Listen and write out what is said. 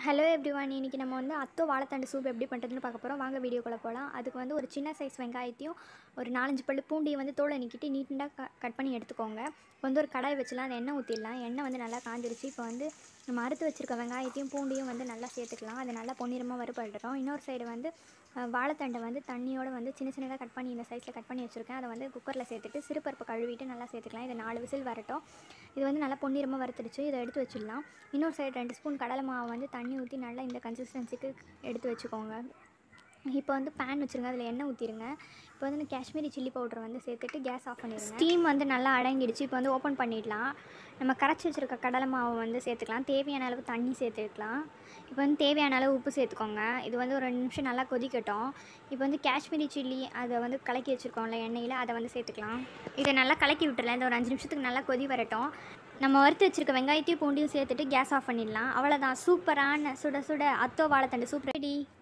hello everyone இன்றைக்கி நம்ம வந்து அத்தோ வாழைத்தண்டு சூப் எப்படி பண்ணுறதுன்னு பார்க்க போகிறோம் வாங்க வீடியோக்குள்ளே போகலாம் அதுக்கு வந்து ஒரு சின்ன சைஸ் வெங்காயத்தையும் ஒரு நாலஞ்சு பல்லு பூண்டையும் வந்து தோலை நீக்கிட்டு நீட்டாக க கட் பண்ணி எடுத்துக்கோங்க இப்போ வந்து ஒரு கடாய் வச்சுலாம் அந்த எண்ணெய் ஊற்றிடலாம் எண்ணெய் வந்து நல்லா காஞ்சிருச்சு இப்போ வந்து நம்ம அறுத்து வச்சுருக்க வெங்காயத்தையும் பூண்டையும் வந்து நல்லா சேர்த்துக்கலாம் அது நல்லா பொன்னிறமாக வறுபடுறோம் இன்னொரு சைடு வந்து அஹ், வாழைத்தண்டை வந்து தண்ணியோட வந்து சின்ன சின்னதாக கட் பண்ணி இந்த சைஸில் கட் பண்ணி வச்சுருக்கேன் அதை வந்து குக்கரில் சேர்த்துட்டு சிறுபருப்பு கழுவிட்டு நல்லா சேர்த்துக்கலாம் இது நாலு விசில் வரட்டும் இது வந்து நல்லா பொன்னிறமாக வறுத்துடுச்சு இதை எடுத்து வச்சிடலாம் இன்னொரு சைடு ரெண்டு ஸ்பூன் கடலை மாவை வந்து தண்ணி ஊற்றி நல்லா இந்த கன்சிஸ்டன்சிக்கு எடுத்து வச்சுக்கோங்க இப்போ வந்து பேன் வச்சுருங்க அதில் எண்ணெய் ஊற்றிடுங்க இப்போ வந்து இந்த காஷ்மீரி சில்லி பவுடர் வந்து சேர்த்துட்டு கேஸ் ஆஃப் பண்ணிடுங்க ஸ்டீம் வந்து நல்லா அடங்கிடுச்சு இப்போ வந்து ஓப்பன் பண்ணிடலாம் நம்ம கரைச்சி வச்சுருக்க கடலை மாவை வந்து சேர்த்துக்கலாம் தேவையான அளவு தண்ணி சேர்த்துக்கலாம் இப்போ வந்து தேவையான அளவு உப்பு சேர்த்துக்கோங்க இது வந்து ஒரு ரெண்டு நிமிஷம் நல்லா கொதிக்கட்டும் இப்போ வந்து காஷ்மீரி சில்லி அதை வந்து கலக்கி வச்சுருக்கோம்ல எண்ணெயில் அதை வந்து சேர்த்துக்கலாம் இதை நல்லா கலக்கி விட்டுறலாம் இந்த ஒரு அஞ்சு நிமிஷத்துக்கு நல்லா கொதி வரட்டும் நம்ம வறுத்து வச்சுருக்க வெங்காயத்தையும் பூண்டையும் சேர்த்துட்டு கேஸ் ஆஃப் பண்ணிடலாம் அவ்வளோதான் சூப்பரான சுட சுட அத்தோ வாழைத்தண்டு சூப்பர் ரெடி